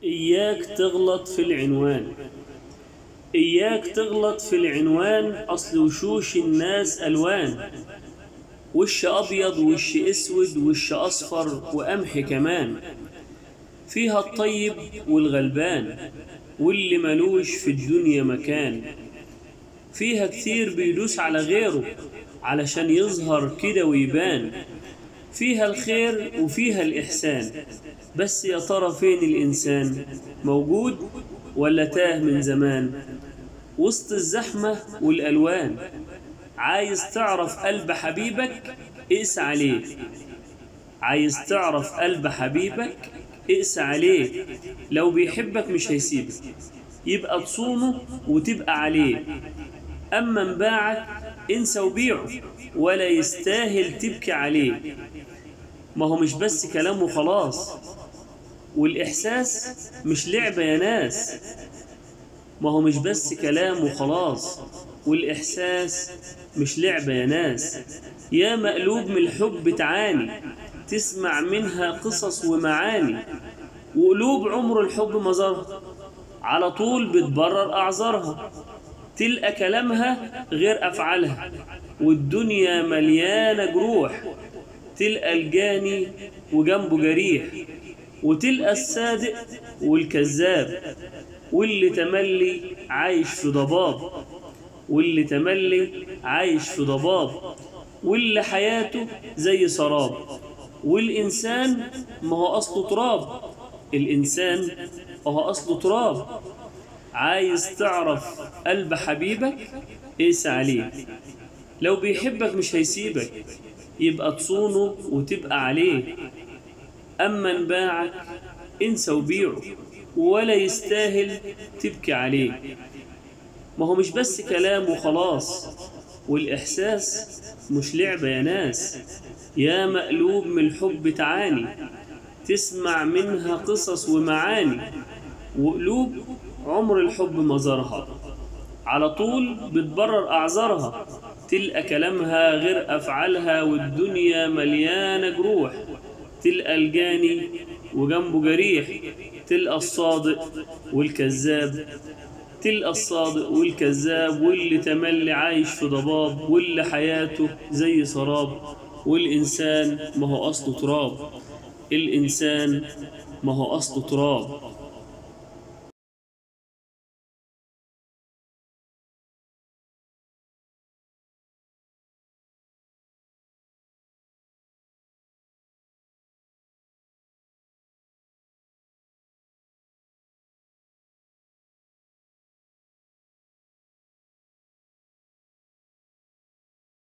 إياك تغلط في العنوان إياك تغلط في العنوان أصل وشوش الناس ألوان وش أبيض وش أسود وش أصفر وقمح كمان فيها الطيب والغلبان واللي ملوش في الدنيا مكان فيها كتير بيدوس على غيره علشان يظهر كده ويبان فيها الخير وفيها الإحسان بس يا ترى فين الإنسان موجود ولا تاه من زمان وسط الزحمة والألوان عايز تعرف قلب حبيبك اقس عليه عايز تعرف قلب حبيبك اقس عليه لو بيحبك مش هيسيبك يبقى تصونه وتبقى عليه أما انباعك انسى وبيعه ولا يستاهل تبكي عليه ما هو مش بس كلام وخلاص والإحساس مش لعبة يا ناس ما هو مش بس كلام وخلاص والإحساس مش لعبة يا ناس يا مقلوب من الحب تعاني تسمع منها قصص ومعاني وقلوب عمر الحب مزارها على طول بتبرر أعذارها تلقى كلامها غير أفعالها والدنيا مليانة جروح تلقى الجاني وجنبه جريح وتلقى الصادق والكذاب واللي تملي عايش في ضباب واللي تملي عايش في ضباب واللي حياته زي سراب والإنسان ما هو أصله تراب الإنسان ما هو أصله تراب عايز تعرف قلب حبيبك قيس عليه لو بيحبك مش هيسيبك يبقى تصونه وتبقى عليه أما انباعك انسى وبيعه ولا يستاهل تبكي عليه ما هو مش بس كلام وخلاص والإحساس مش لعبة يا ناس يا مقلوب من الحب تعاني تسمع منها قصص ومعاني وقلوب عمر الحب مزارها على طول بتبرر أعذارها تلقى كلامها غير أفعالها والدنيا مليانة جروح تلقى الجاني وجنبه جريح تلقى الصادق والكذاب تلقى الصادق والكذاب واللي تملي عايش في ضباب واللي حياته زي سراب والإنسان ما هو أصله تراب الإنسان ما هو أصله تراب